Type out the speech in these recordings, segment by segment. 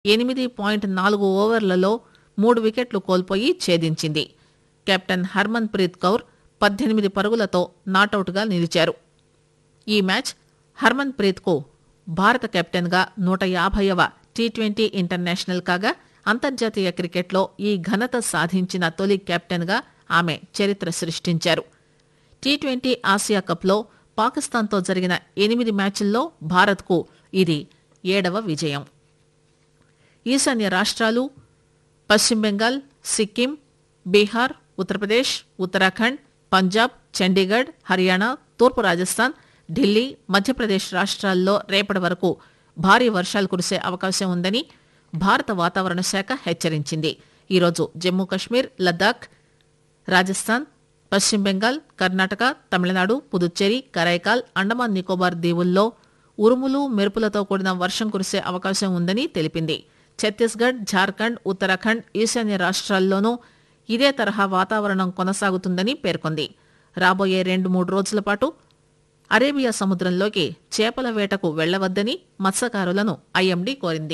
ఎనిమిది పాయింట్ నాలుగు ఓవర్లలో మూడు వికెట్లు కోల్పోయి ఛేదించింది కెప్టెన్ హర్మన్ ప్రీత్ కౌర్ పద్దెనిమిది పరుగులతో నాటౌట్గా నిలిచారు ఈ మ్యాచ్ హర్మన్ ప్రీత్కు భారత కెప్టెన్గా నూట యాభైవ టీ ట్వంటీ ఇంటర్నేషనల్ కాగా అంతర్జాతీయ క్రికెట్లో ఈ ఘనత సాధించిన తొలి కెప్టెన్గా ఆమె చరిత్ర సృష్టించారు టీ ట్వంటీ ఆసియా కప్లో పాకిస్తాన్తో జరిగిన ఎనిమిది మ్యాచ్ల్లో భారత్కు ఇది ఏడవ విజయం ఈశాన్య రాష్ట్రాలు పశ్చిమ బెంగాల్ సిక్కిం బీహార్ ఉత్తరప్రదేశ్ ఉత్తరాఖండ్ పంజాబ్ చండీగఢ్ హర్యానా తూర్పు రాజస్థాన్ ఢిల్లీ మధ్యప్రదేశ్ రాష్ట్రాల్లో రేపటి వరకు భారీ వర్షాలు కురిసే అవకాశం ఉందని భారత వాతావరణ శాఖ హెచ్చరించింది ఈరోజు జమ్మూ కశ్మీర్ లద్దాఖ్ రాజస్థాన్ పశ్చిమ బెంగాల్ కర్ణాటక తమిళనాడు పుదుచ్చేరి కరైకాల్ అండమాన్ నికోబార్ దీవుల్లో ఉరుములు మెరుపులతో కూడిన వర్షం కురిసే అవకాశం ఉందని తెలిపింది ఛత్తీస్గఢ్ ఝార్ఖండ్ ఉత్తరాఖండ్ ఈశాన్య రాష్ట్రాల్లోనూ ఇదే తరహా వాతావరణం కొనసాగుతుందని పేర్కొంది రాబోయే రెండు మూడు రోజుల పాటు అరేబియా సముద్రంలోకి చేపల వేటకు వెళ్లవద్దని మత్స్యకారులను ఐఎండీ కోరింది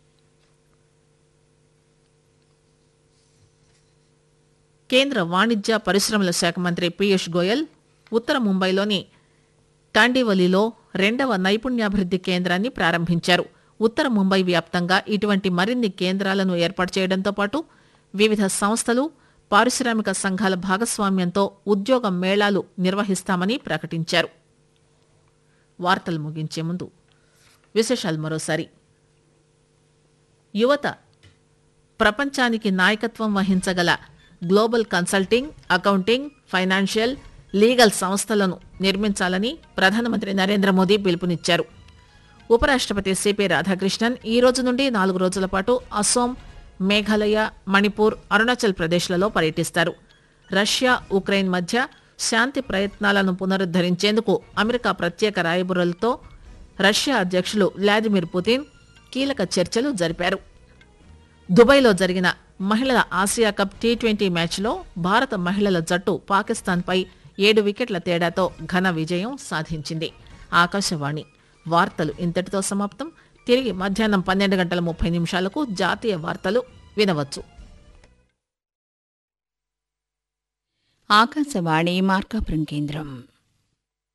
కేంద్ర వాణిజ్య పరిశ్రమల శాఖ మంత్రి పీయూష్ గోయల్ ఉత్తర ముంబైలోని కాండివలిలో రెండవ నైపుణ్యాభివృద్ది కేంద్రాన్ని ప్రారంభించారు ఉత్తర ముంబై వ్యాప్తంగా ఇటువంటి మరిన్ని కేంద్రాలను ఏర్పాటు చేయడంతో పాటు వివిధ సంస్థలు పారిశ్రామిక సంఘాల భాగస్వామ్యంతో ఉద్యోగ మేళాలు నిర్వహిస్తామని ప్రకటించారు వార్తలు ముగించే ముందు విశేషాలు మరోసారి యువత ప్రపంచానికి నాయకత్వం వహించగల global consulting accounting financial legal సంస్థలను నిర్మించాలని ప్రధానమంత్రి నరేంద్ర మోదీ పిలుపునిచ్చారు ఉపరాష్ట్రపతి సిపి రాధాకృష్ణన్ ఈ రోజు నుండి నాలుగు రోజుల పాటు అసోం మేఘాలయ మణిపూర్ అరుణాచల్ ప్రదేశ్లలో పర్యటిస్తారు రష్యా ఉక్రెయిన్ మధ్య శాంతి ప్రయత్నాలను పునరుద్దరించేందుకు అమెరికా ప్రత్యేక రాయబురులతో రష్యా అధ్యక్షులు వ్లాదిమిర్ పుతిన్ కీలక చర్చలు జరిపారు దుబాయ్లో జరిగిన మహిళల ఆసియా కప్ టీ ట్వంటీ మ్యాచ్లో భారత మహిళల జట్టు పాకిస్తాన్పై ఏడు వికెట్ల తేడాతో ఘన విజయం సాధించింది ఆకాశవాణి వార్తలు ఇంతటితో సమాప్తం తిరిగి మధ్యాహ్నం పన్నెండు గంటల ముప్పై నిమిషాలకు జాతీయ వార్తలు వినవచ్చు ఆకాశవాణి మార్కాపురం కేంద్రం